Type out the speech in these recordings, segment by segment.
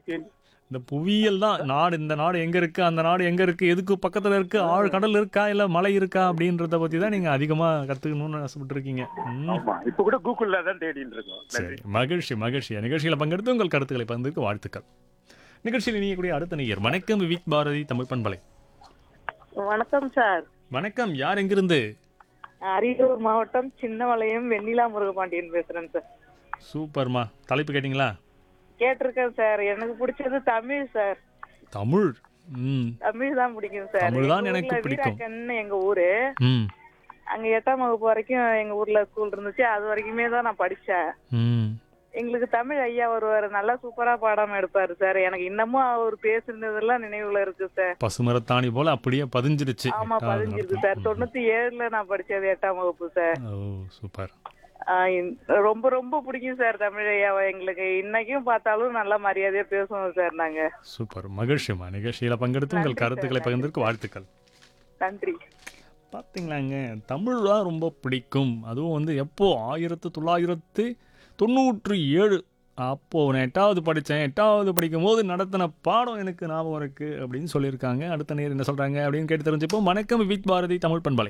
இருக்கேன் இந்த புவியியல் தான் நாடு இந்த நாடு எங்க இருக்கு அந்த நாடு எங்க இருக்கு எதுக்கு பக்கத்துல இருக்கு ஆழ் கடல் இருக்கா இல்ல மலை இருக்கா அப்படின்றத பத்தி தான் நீங்க அதிகமா கத்துக்கணும்னு ஆசைப்பட்டு இருக்கீங்க ஆமா இப்ப கூட கூகுள்ல தான் தேடிட்டு இருக்கோம் சரி நன்றி மகிழ்ச்சி மகிழ்ச்சி நிகழ்ச்சியில பங்கெடுத்து உங்கள் கருத்துக்களை பகிர்ந்ததுக்கு வாழ்த்துக்கள் நிகழ்ச்சியில் இணையக்கூடிய அடுத்த நேயர் வணக்கம் விவிக் பாரதி தமிழ் பண்பலை வணக்கம் சார் வணக்கம் யார் எங்கிருந்து அரியலூர் மாவட்டம் சின்னவளையம் வெண்ணிலா முருகபாண்டியன் பேசுறேன் சார் சூப்பர்மா தலைப்பு கேட்டிங்களா கேட்டிருக்கேன் சார் எனக்கு பிடிச்சது தமிழ் சார் தமிழ் ம் தமிழ் தான் பிடிக்கும் சார் தமிழ் தான் எங்க எனக்கு ஊர்ல பிடிக்கும். வீராக்கன்னு எங்க ஊரு ம் அங்க எட்டாம் வகுப்பு வரைக்கும் எங்க ஊர்ல ஸ்கூல் இருந்துச்சு அது வரைக்குமே தான் நான் படிச்சேன் ம் எங்களுக்கு தமிழ் ஐயா வருவாரு நல்லா சூப்பரா பாடம் எடுப்பாரு சார் எனக்கு இன்னமும் அவர் பேசுனதெல்லாம் நினைவுல இருக்கு சார் பசுமரத்தாணி போல அப்படியே பதிஞ்சிருச்சு ஆமா எட்டாவது பதிஞ்சிருக்கு நடத்தம். சார் தொண்ணூத்தி ஏழுல நான் படிச்சது எட்டாம் வகுப்பு சார் ஓ சூப்பர் ஆஹ் இந்த- ரொம்ப ரொம்ப பிடிக்கும் சார் தமிழ் ஐயாவை எங்களுக்கு இன்னைக்கும் பார்த்தாலும் நல்ல மரியாதையா பேசுவோம் சார் நாங்க சூப்பர் மகிழ்ச்சிமா நிகழ்ச்சியில பங்கெடுத்து உங்கள் நன்றி கருத்துக்களை சார், பகிர்ந்ததற்கு வாழ்த்துக்கள் நன்றி பார்த்தீங்களாங்க தமிழ் தான் ரொம்ப பிடிக்கும் அதுவும் வந்து எப்போ ஆயிரத்து தொள்ளாயிரத்து தொண்ணூற்றி ஏழு அப்போது நான் எட்டாவது படித்தேன் எட்டாவது படிக்கும் போது நடத்தின பாடம் எனக்கு ஞாபகம் இருக்கு அப்படின்னு சொல்லியிருக்காங்க அடுத்த நேர் என்ன சொல்கிறாங்க அப்படின்னு கேட்டு தெரிஞ்சுப்போம் வணக்கம் வித் பாரதி தமிழ் பண்பலை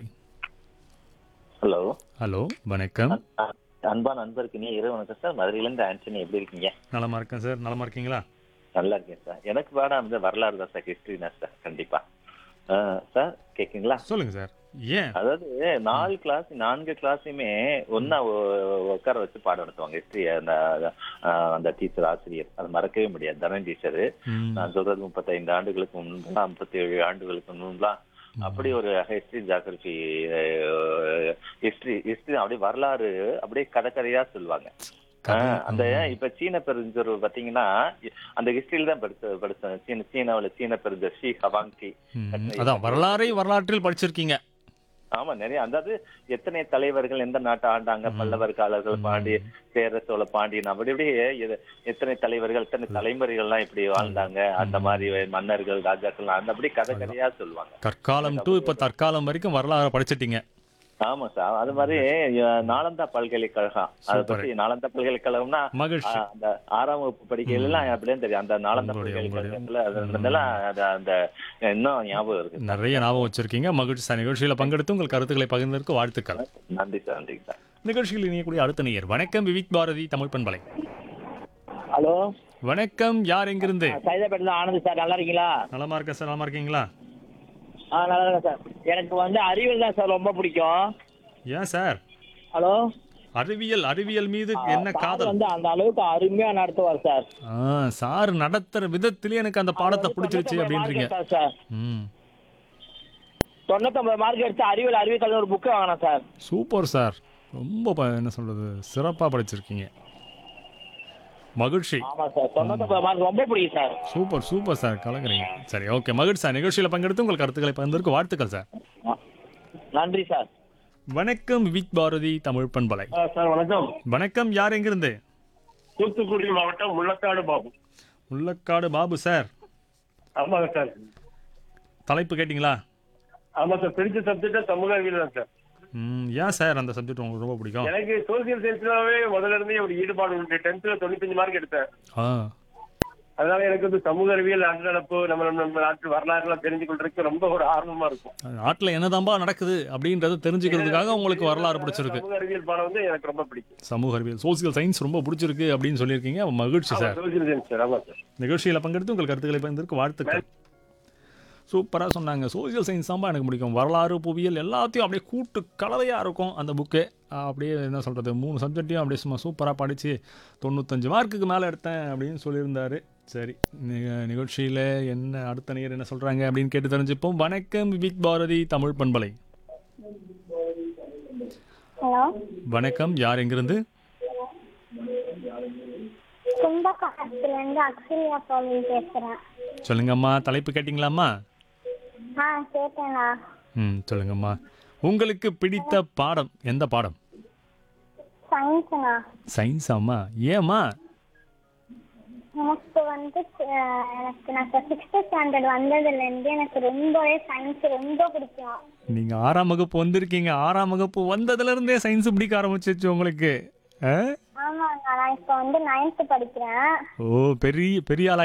ஹலோ ஹலோ வணக்கம் அ- அன்பா நண்பருக்கு நீ இரவு வணக்கம் சார் மதுரையிலேருந்து ஆண்டனி எப்படி இருக்கீங்க நலமா இருக்கேன் சார் நலமா இருக்கீங்களா நல்லா இருக்கேன் சார் எனக்கு பாடம் வந்து வரலாறு தான் சார் ஹிஸ்டரி தான் சார் கண்டிப்பா ஆ, சார் கேக்குங்களா சொல்லுங்க சார் ஏன் அதாவது நாலு கிளாஸ் நான்கு கிளாஸையுமே ஒன்னா உட்கார வச்சு பாடம் நடத்துவாங்க ஹிஸ்டரி அந்த ஆ, அந்த டீச்சர் ஆசிரியர் அது மறக்கவே முடியாது தனன் டீச்சர் ம், நான் சொல்றது முப்பத்தைந்து ஆண்டுகளுக்கு முன்புலாம் முப்பத்தி ஏழு ஆண்டுகளுக்கு முன்புலாம் அப்படி ஒரு ஹிஸ்டரி ஜாகிரபி ஹிஸ்டரி ஹிஸ்டரி அப்படியே வரலாறு அப்படியே கதை கதையா சொல்லுவாங்க கதை, ஆஹ் அந்த ம். இப்ப சீன பெருஞ்சர் பாத்தீங்கன்னா அந்த ஹிஸ்டரியில தான் படிச்ச படிச்சேன் சீன சீனாவுல சீன பெருஞ்சர் ஷி ஹவாங்கி ம், அதான் வரலாறை வரலாற்றில் படிச்சிருக்கீங்க ஆமா நிறைய அதாவது எத்தனை தலைவர்கள் எந்த நாட்டை ஆண்டாங்க பல்லவர் காலர்கள் பாண்டி சேர சோழ பாண்டியன் அப்படி இப்படி எ- எத்தனை தலைவர்கள் எத்தனை தலைமுறைகள்லாம் இப்படி வாழ்ந்தாங்க அந்த மாதிரி மன்னர்கள் ராஜாக்கள் அந்த அப்படி கதை கதையா சொல்லுவாங்க கற்காலம் டு இப்போ தற்காலம் வரைக்கும் வரலாறு படிச்சிட்டீங்க ஆமா சார் அது மாதிரி அஹ், நாலந்தா பல்கலைக்கழகம் அதை சூப்பர். பத்தி நாலந்தா பல்கலைக்கழகம்னா மகிழ்ச்சி ஆஹ், அந்த ஆறாம் வகுப்பு படிக்கையில எல்லாம் அப்படியே தெரியும் அந்த நாலந்தா உங்களுடைய- பல்கலைக்கழகத்துல அது இருந்ததெல்லாம் அது அந்த இன்னும் ஞாபகம் இருக்கு நிறைய ஞாபகம் வச்சிருக்கீங்க மகிழ்ச்சி சார் நிகழ்ச்சியில் பங்கெடுத்து உங்கள் கருத்துக்களை பகிர்ந்ததற்கு வாழ்த்துக்கள் நன்றி சார் நன்றி சார் நிகழ்ச்சியில் இணையக்கூடிய அடுத்த நேயர் வணக்கம் விவிக் பாரதி தமிழ் பண்பலை ஹலோ வணக்கம் யார் எங்கிருந்து சைதாப்பேட்டில் ஆனந்த் சார் நல்லா இருக்கீங்களா நலமா இருக்கேன் சார் நலமா இருக்கீங்களா ஆ நல்லா இருக்கேன் சார் எனக்கு வந்து அறிவியல் தான் சார் ரொம்ப பிடிக்கும் ஏன் சார் ஹலோ அறிவியல் அறிவியல் மீது என்ன சார் காதல் வந்து அந்த அளவுக்கு அருமையா நடத்துவார் சார் ஆ சார் நடத்துற விதத்திலே எனக்கு அந்த பாடத்தை பிடிச்சிருச்சு அப்படின்றீங்க மார்க் சார் ம் தொண்ணூத்தொன்பது மார்க் எடுத்து அறிவியல் அறிவியல் ஒரு புக்கு வாங்கினேன் சார் சூப்பர் சார் ரொம்ப ப- என்ன சொல்றது சிறப்பாக படிச்சிருக்கீங்க மகிழ்ச்சி ஆமா சார் தொண்ணூத்தொன்பது மார்க் ரொம்ப பிடிக்கும் சார் சூப்பர் சூப்பர் சார் கலங்குறீங்க சரி ஓகே மகிழ்ச்சி சார் நிகழ்ச்சியில் பங்கெடுத்து உங்கள் கருத்துக்களை பகிர்ந்ததற்கு வாழ்த்துக்கள் சார் நன்றி சார் வணக்கம் வித் பாரதி தமிழ் பண்பலை சார் வணக்கம் வணக்கம் யார் எங்கிருந்து தூத்துக்குடி மாவட்டம் முள்ளக்காடு பாபு முள்ளக்காடு பாபு சார் ஆமாங்க சார் தலைப்பு கேட்டிங்களா ஆமா சார் பிடிச்ச சப்ஜெக்ட் சமூக அறிவியல் தான் சார் ம் ஏன் சார் அந்த சப்ஜெக்ட் உங்களுக்கு ரொம்ப பிடிக்கும் எனக்கு சோசியல் சயின்ஸ்லாவே முதல்ல இருந்தே ஒரு ஈடுபாடு உண்டு டென்த்ல தொண்ணூத்தஞ்சு மார்க் எடுத்தேன் ஆ அதனால எனக்கு வந்து சமூக அறிவியல் நாட்டு நடப்பு நம்ம நம்ம நாட்டு வரலாறு எல்லாம் தெரிஞ்சு கொள்றதுக்கு ரொம்ப ஒரு ஆர்வமா இருக்கும் நாட்டில் என்னதான்பா நடக்குது அப்படின்றத தெரிஞ்சுக்கிறதுக்காக உங்களுக்கு வரலாறு பிடிச்சிருக்கு சமூக அறிவியல் பாடம் வந்து எனக்கு ரொம்ப பிடிக்கும் சமூக அறிவியல் சோசியல் சயின்ஸ் ரொம்ப பிடிச்சிருக்கு அப்படின்னு சொல்லியிருக்கீங்க மகிழ்ச்சி சார் சோசியல் சயின்ஸ் சார் ஆமா சார் நிகழ்ச்சியில் பங்கெடுத்து உங்கள் கருத்துக்களை பகிர்ந்ததற்கு வாழ்த்துக்கள் சூப்பராக சொன்னாங்க சோசியல் சயின்ஸ் தான்ப்பா எனக்கு பிடிக்கும் வரலாறு புவியியல் எல்லாத்தையும் அப்படியே கூட்டு கலவையாக இருக்கும் அந்த புக்கு அப்படியே என்ன சொல்கிறது மூணு சப்ஜெக்டையும் அப்படியே சும்மா சூப்பராக படித்து தொண்ணூத்தஞ்சு மார்க்குக்கு மேலே எடுத்தேன் அப்படின்னு சொல்லியிருந்தாரு சரி நிகழ்ச்சியில் என்ன அடுத்த நேர் என்ன சொல்கிறாங்க அப்படின்னு கேட்டு தெரிஞ்சுப்போம் வணக்கம் வித் பாரதி தமிழ் பண்பலை ஹலோ வணக்கம் யார் எங்கிருந்து கும்பகோணத்துலேருந்து அக்ஷயா பவுலின் பேசுகிறேன் சொல்லுங்கம்மா தலைப்பு கேட்டிங்களாம்மா ஆ கேட்டேண்ணா ம் சொல்லுங்கம்மா உங்களுக்கு பிடித்த பாடம் எந்த பாடம் சயின்ஸ்ண்ணா சயின்ஸாம்மா ஏம்மா எனக்கு வந்து அஹ், எனக்கு நான் இப்போ சிக்ஸ்த்து ஸ்டாண்டர்ட் வந்ததுலேருந்து எனக்கு ரொம்பவே சயின்ஸ் ரொம்ப பிடிக்கும் நீங்கள் ஆறாம் வகுப்பு வந்திருக்கீங்க ஆறாம் வகுப்பு வந்ததுலேருந்தே சயின்ஸ் பிடிக்க ஆரம்பிச்சிச்சு உங்களுக்கு ஆ? ஆமாங்க நான் இப்போ வந்து நைன்த்து படிக்கிறேன் ஓ பெரிய பெரிய ஆளா